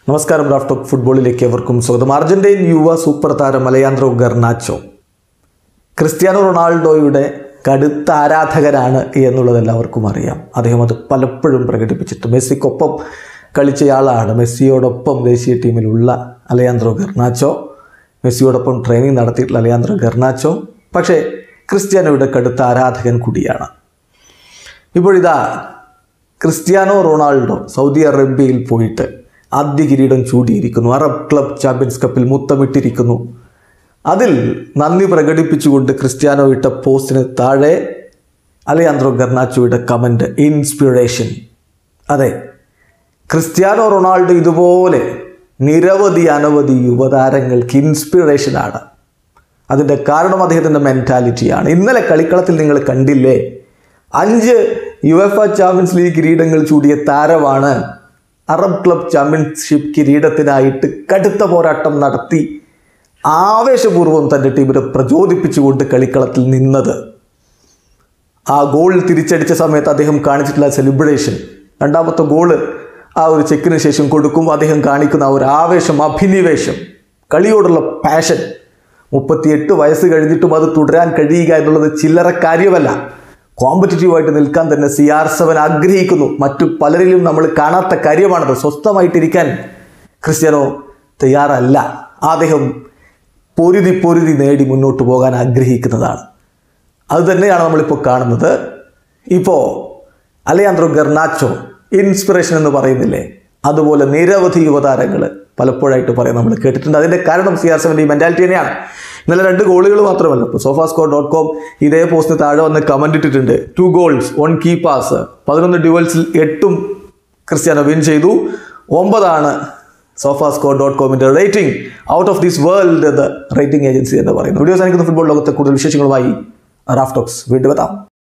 നമസ്കാരം Raf talk ഫുട്ബോളിലേക്ക് എവർക്കും സ്വാഗതം അർജന്റീൻ യുവ സൂപ്പർ താരം അലയാൻഡ്രോ ഗർനാച്ചോ ക്രിസ്ത്യാനോ റൊണാൾഡോയുടെ കടുത്ത ആരാധകനാണ് എന്നുള്ളത് എല്ലാവർക്കും അറിയാം അദ്ദേഹം അത് പലപ്പോഴും പ്രകടിപ്പിച്ചിട്ട് മെസ്സിക്കൊപ്പം കളിച്ചയാളാണ് മെസ്സിയോടൊപ്പം ദേശീയ ടീമിലുള്ള അലയാൻഡ്രോ ഗർനാച്ചോ മെസ്സിയോടൊപ്പം ട്രെയിനിങ് നടത്തിയിട്ടുള്ള അലയാൻഡ്രോ ഗർനാച്ചോ പക്ഷേ ക്രിസ്ത്യാനോയുടെ കടുത്ത ആരാധകൻ കൂടിയാണ് ഇപ്പോഴിതാ ക്രിസ്ത്യാനോ റൊണാൾഡോ സൗദി അറേബ്യയിൽ പോയിട്ട് ആദ്യ കിരീടം ചൂടിയിരിക്കുന്നു അറബ് ക്ലബ് ചാമ്പ്യൻസ് കപ്പിൽ മുത്തമിട്ടിരിക്കുന്നു അതിൽ നന്ദി പ്രകടിപ്പിച്ചുകൊണ്ട് ക്രിസ്ത്യാനോ ഇട്ട പോസ്റ്റിന് താഴെ അലയാൻഡ്രോ ഗർനാച്ചോയുടെ കമൻറ്റ് ഇൻസ്പിറേഷൻ അതെ ക്രിസ്ത്യാനോ റൊണാൾഡോ ഇതുപോലെ നിരവധി അനവധി യുവതാരങ്ങൾക്ക് ഇൻസ്പിറേഷനാണ് അതിൻ്റെ കാരണം അദ്ദേഹത്തിൻ്റെ മെൻറ്റാലിറ്റിയാണ് ഇന്നലെ കളിക്കളത്തിൽ നിങ്ങൾ കണ്ടില്ലേ അഞ്ച് U F A champions league കിരീടങ്ങൾ ചൂടിയ താരമാണ് അറബ് ക്ലബ് ചാമ്പ്യൻഷിപ്പ് കിരീടത്തിനായിട്ട് കടുത്ത പോരാട്ടം നടത്തി ആവേശപൂർവ്വം തൻ്റെ ടീമിനെ പ്രചോദിപ്പിച്ചുകൊണ്ട് കളിക്കളത്തിൽ നിന്നത് ആ ഗോൾ തിരിച്ചടിച്ച സമയത്ത് അദ്ദേഹം കാണിച്ചിട്ടുള്ള സെലിബ്രേഷൻ രണ്ടാമത്തെ ഗോള് ആ ഒരു ചെക്കിന് ശേഷം കൊടുക്കുമ്പോൾ അദ്ദേഹം കാണിക്കുന്ന ആ ഒരു ആവേശം അഭിനിവേശം കളിയോടുള്ള പാഷൻ മുപ്പത്തിയെട്ട് വയസ്സ് കഴിഞ്ഞിട്ടും അത് തുടരാൻ കഴിയുക എന്നുള്ളത് ചില്ലറ കാര്യമല്ല കോമ്പറ്റീറ്റീവായിട്ട് നിൽക്കാൻ തന്നെ സി ആർ സെവൻ ആഗ്രഹിക്കുന്നു മറ്റു പലരിലും നമ്മൾ കാണാത്ത കാര്യമാണത് സ്വസ്ഥമായിട്ടിരിക്കാൻ ക്രിസ്ത്യാനോ തയ്യാറല്ല അദ്ദേഹം പൊരുതി പൊരുതി നേടി മുന്നോട്ട് പോകാൻ ആഗ്രഹിക്കുന്നതാണ് അത് തന്നെയാണ് നമ്മളിപ്പോൾ കാണുന്നത് ഇപ്പോൾ അലയാൻഡ്രോ ഗർനാച്ചോ ഇൻസ്പിറേഷൻ എന്ന് പറയുന്നില്ലേ അതുപോലെ നിരവധി യുവതാരങ്ങൾ പലപ്പോഴായിട്ട് പറയും നമ്മൾ കേട്ടിട്ടുണ്ട് അതിൻ്റെ കാരണം സി ആർ സെവൻ്റെ ഈ മെൻറ്റാലിറ്റി തന്നെയാണ് ഇന്നലെ രണ്ട് ഗോളുകൾ മാത്രമല്ല ഇപ്പോൾ സോഫാ സ്കോർ ഡോട്ട് കോം ഇതേ പോസ്റ്റിന് താഴെ വന്ന് കമൻ്റ് ഇട്ടിട്ടുണ്ട് two goals one key pass പതിനൊന്ന് ഡ്യുവൽസിൽ എട്ടും ക്രിസ്ത്യാനോ വിൻ ചെയ്തു ഒമ്പതാണ് സോഫാ സ്കോർ ഡോട്ട് കോമിൻ്റെ rating out of this world rating agency എന്ന് പറയുന്നു വീഡിയോസ് എനിക്ക് ഫുട്ബോൾ ലോകത്തെ കൂടുതൽ വിശേഷങ്ങളുമായി റാഫ് ടോക്സ് വീണ്ടും എത്താം